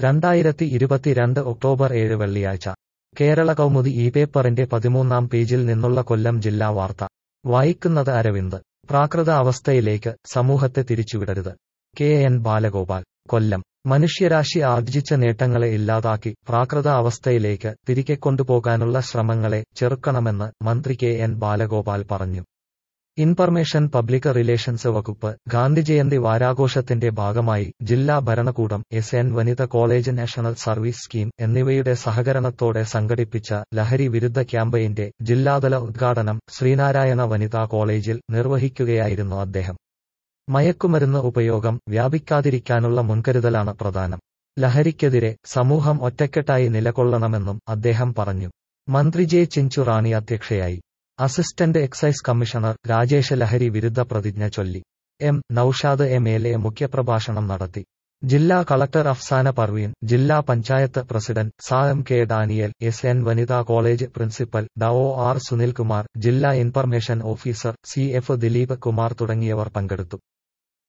രണ്ടായിരത്തി ഇരുപത്തിരണ്ട് ഒക്ടോബർ ഏഴ് വെള്ളിയാഴ്ച കേരള കൗമുദി ഈ പേപ്പറിന്റെ പതിമൂന്നാം പേജിൽ നിന്നുള്ള കൊല്ലം ജില്ലാ വാർത്ത വായിക്കുന്നത് അരവിന്ദ് പ്രാകൃത അവസ്ഥയിലേക്ക് സമൂഹത്തെ തിരിച്ചുവിടരുത് കെ എൻ ബാലഗോപാൽ കൊല്ലം മനുഷ്യരാശി ആർജിച്ച നേട്ടങ്ങളെ ഇല്ലാതാക്കി പ്രാകൃത അവസ്ഥയിലേക്ക് തിരികെ കൊണ്ടുപോകാനുള്ള ശ്രമങ്ങളെ ചെറുക്കണമെന്ന് മന്ത്രി കെ എൻ ബാലഗോപാൽ പറഞ്ഞു ഇൻഫർമേഷൻ പബ്ലിക് റിലേഷൻസ് വകുപ്പ് ഗാന്ധിജയന്തി വാരാഘോഷത്തിന്റെ ഭാഗമായി ജില്ലാ ഭരണകൂടം എസ് എൻ വനിത കോളേജ് നാഷണൽ സർവീസ് സ്കീം എന്നിവയുടെ സഹകരണത്തോടെ സംഘടിപ്പിച്ച ലഹരി വിരുദ്ധ ക്യാമ്പയിന്റെ ജില്ലാതല ഉദ്ഘാടനം ശ്രീനാരായണ വനിതാ കോളേജിൽ നിർവഹിക്കുകയായിരുന്നു അദ്ദേഹം മയക്കുമരുന്ന് ഉപയോഗം വ്യാപിക്കാതിരിക്കാനുള്ള മുൻകരുതലാണ് പ്രധാനം ലഹരിക്കെതിരെ സമൂഹം ഒറ്റക്കെട്ടായി നിലകൊള്ളണമെന്നും അദ്ദേഹം പറഞ്ഞു മന്ത്രി ജെ ചിഞ്ചുറാണി അധ്യക്ഷയായി അസിസ്റ്റന്റ് എക്സൈസ് കമ്മീഷണർ രാജേഷ് ലഹരി വിരുദ്ധ പ്രതിജ്ഞ ചൊല്ലി M Naushad M L A മുഖ്യപ്രഭാഷണം നടത്തി ജില്ലാ കളക്ടർ അഫ്സാന പർവീൻ ജില്ലാ പഞ്ചായത്ത് പ്രസിഡന്റ് സാ M K Daniel S N വനിതാ കോളേജ് പ്രിൻസിപ്പൽ ഡ ഒ ആർ സുനിൽകുമാർ ജില്ലാ information officer C F Dileep Kumar തുടങ്ങിയവർ പങ്കെടുത്തു